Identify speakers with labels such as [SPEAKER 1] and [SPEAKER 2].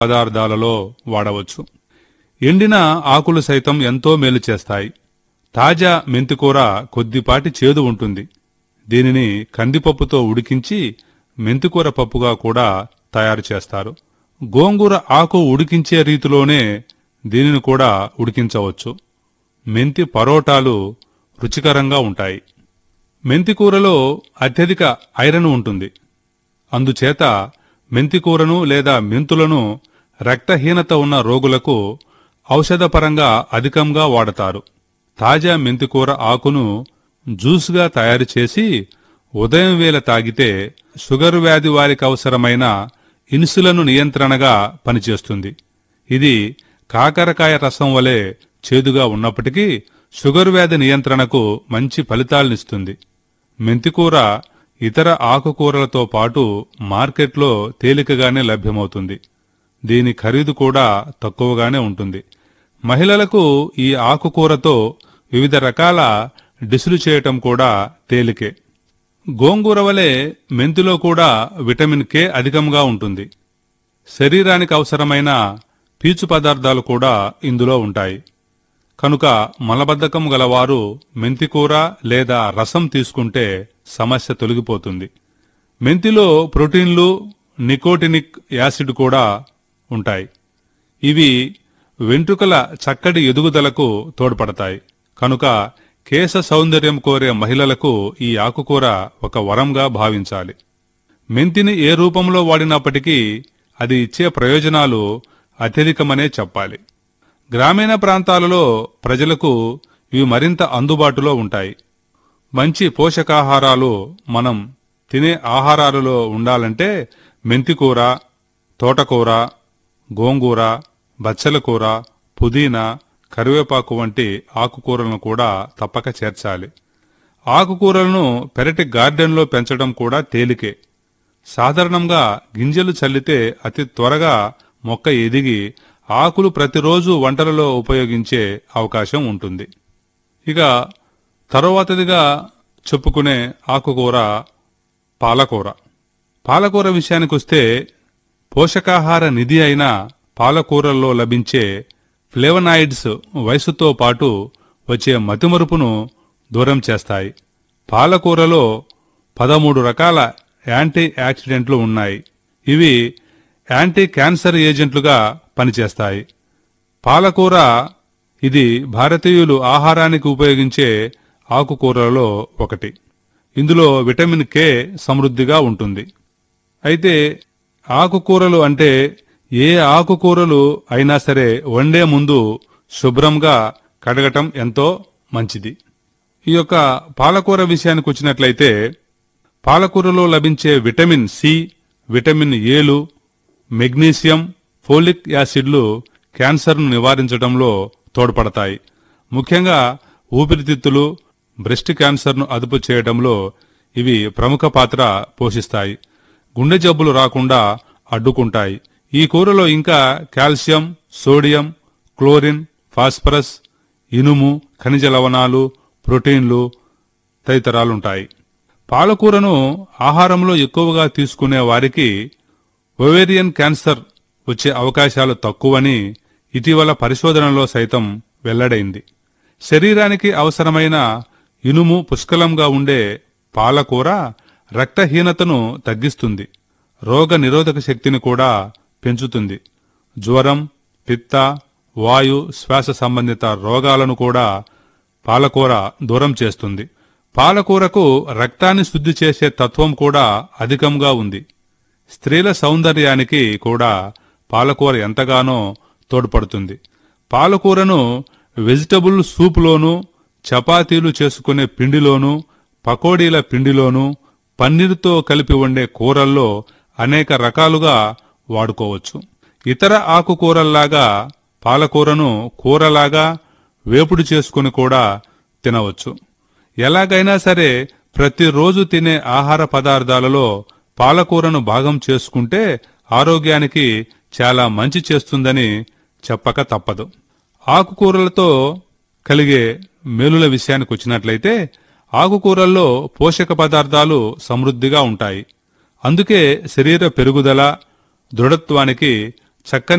[SPEAKER 1] పదార్థాలలో వాడవచ్చు ఎండిన ఆకులు సైతం ఎంతో మేలు చేస్తాయి తాజా మెంతికూర కొద్దిపాటి చేదు ఉంటుంది దీనిని కందిపప్పుతో ఉడికించి మెంతికూర పప్పుగా కూడా తయారు చేస్తారు గోంగూర ఆకు ఉడికించే రీతిలోనే దీనిని కూడా ఉడికించవచ్చు మెంతి పరోటాలు రుచికరంగా ఉంటాయి మెంతికూరలో అత్యధిక ఐరన్ ఉంటుంది అందుచేత మెంతికూరను లేదా మెంతులను రక్తహీనత ఉన్న రోగులకు ఔషధపరంగా అధికంగా వాడతారు తాజా మెంతికూర ఆకును జ్యూస్గా తయారు చేసి ఉదయం వేళ తాగితే షుగర్ వ్యాధి వారికి అవసరమైన ఇన్సులను నియంత్రణగా పనిచేస్తుంది ఇది కాకరకాయ రసం వలె చేదుగా ఉన్నప్పటికీ షుగర్ వ్యాధి నియంత్రణకు మంచి ఫలితాలనిస్తుంది మెంతికూర ఇతర ఆకుకూరలతో పాటు మార్కెట్లో తేలికగానే లభ్యమవుతుంది దీని ఖరీదు కూడా తక్కువగానే ఉంటుంది మహిళలకు ఈ ఆకుకూరతో వివిధ రకాల డిషులు చేయటం కూడా తేలికే గోంగూర వలె మెంతిలో కూడా విటమిన్ కే అధికంగా ఉంటుంది శరీరానికి అవసరమైన పీచు పదార్థాలు కూడా ఇందులో ఉంటాయి కనుక మలబద్ధకం గలవారు మెంతికూర లేదా రసం తీసుకుంటే సమస్య తొలగిపోతుంది మెంతిలో ప్రోటీన్లు నికోటినిక్ యాసిడ్ కూడా ఉంటాయి ఇవి వెంట్రుకల చక్కటి ఎదుగుదలకు తోడ్పడతాయి కనుక కేశ సౌందర్యం కోరే మహిళలకు ఈ ఆకుకూర ఒక వరంగా భావించాలి మెంతిని ఏ రూపంలో వాడినప్పటికీ అది ఇచ్చే ప్రయోజనాలు అత్యధికమనే చెప్పాలి గ్రామీణ ప్రాంతాలలో ప్రజలకు ఇవి మరింత అందుబాటులో ఉంటాయి మంచి పోషకాహారాలు మనం తినే ఆహారాలలో ఉండాలంటే మెంతికూర తోటకూర గోంగూర బచ్చల కూర పుదీనా కరివేపాకు వంటి ఆకుకూరలను కూడా తప్పక చేర్చాలి ఆకుకూరలను పెరటి గార్డెన్లో పెంచడం కూడా తేలికే సాధారణంగా గింజలు చల్లితే అతి త్వరగా మొక్క ఎదిగి ఆకులు ప్రతిరోజు వంటలలో ఉపయోగించే అవకాశం ఉంటుంది ఇక తరువాతదిగా చెప్పుకునే ఆకుకూర పాలకూర పాలకూర విషయానికొస్తే పోషకాహార నిధి అయిన పాలకూరల్లో లభించే ఫ్లేవనాయిడ్స్ వయసుతో పాటు వచ్చే మతిమరుపును దూరం చేస్తాయి పాలకూరలో పదమూడు రకాల యాంటీ యాక్సిడెంట్లు ఉన్నాయి ఇవి యాంటీ క్యాన్సర్ ఏజెంట్లుగా పనిచేస్తాయి పాలకూర ఇది భారతీయులు ఆహారానికి ఉపయోగించే ఆకుకూరలలో ఒకటి ఇందులో విటమిన్ కే సమృద్ధిగా ఉంటుంది అయితే ఆకుకూరలు అంటే ఏ ఆకుకూరలు అయినా సరే వండే ముందు శుభ్రంగా కడగటం ఎంతో మంచిది ఈ యొక్క పాలకూర విషయానికి వచ్చినట్లయితే పాలకూరలో లభించే విటమిన్ సి విటమిన్ ఏలు మెగ్నీషియం ఫోలిక్ యాసిడ్లు క్యాన్సర్ను నివారించడంలో తోడ్పడతాయి ముఖ్యంగా ఊపిరితిత్తులు బ్రెస్ట్ క్యాన్సర్ను అదుపు చేయడంలో ఇవి ప్రముఖ పాత్ర పోషిస్తాయి గుండె జబ్బులు రాకుండా అడ్డుకుంటాయి ఈ కూరలో ఇంకా కాల్షియం సోడియం క్లోరిన్ ఫాస్ఫరస్ ఇనుము ఖనిజ లవణాలు ప్రోటీన్లు తదితరాలుంటాయి పాలకూరను ఆహారంలో ఎక్కువగా తీసుకునే వారికి ఒవేరియన్ క్యాన్సర్ వచ్చే అవకాశాలు తక్కువని ఇటీవల పరిశోధనలో సైతం వెల్లడైంది శరీరానికి అవసరమైన ఇనుము పుష్కలంగా ఉండే పాలకూర రక్తహీనతను తగ్గిస్తుంది రోగ నిరోధక శక్తిని కూడా పెంచుతుంది జ్వరం పిత్త వాయు శ్వాస సంబంధిత రోగాలను కూడా పాలకూర దూరం చేస్తుంది పాలకూరకు రక్తాన్ని శుద్ధి చేసే తత్వం కూడా అధికంగా ఉంది స్త్రీల సౌందర్యానికి కూడా పాలకూర ఎంతగానో తోడ్పడుతుంది పాలకూరను వెజిటబుల్ సూప్లోనూ చపాతీలు చేసుకునే పిండిలోనూ పకోడీల పిండిలోనూ పన్నీరుతో కలిపి వండే కూరల్లో అనేక రకాలుగా వాడుకోవచ్చు ఇతర ఆకుకూరల్లాగా పాలకూరను కూరలాగా వేపుడు చేసుకుని కూడా తినవచ్చు ఎలాగైనా సరే ప్రతిరోజు తినే ఆహార పదార్థాలలో పాలకూరను భాగం చేసుకుంటే ఆరోగ్యానికి చాలా మంచి చేస్తుందని చెప్పక తప్పదు ఆకుకూరలతో కలిగే మేలుల విషయానికి వచ్చినట్లయితే ఆకుకూరల్లో పోషక పదార్థాలు సమృద్ధిగా ఉంటాయి అందుకే శరీర పెరుగుదల దృఢత్వానికి చక్కని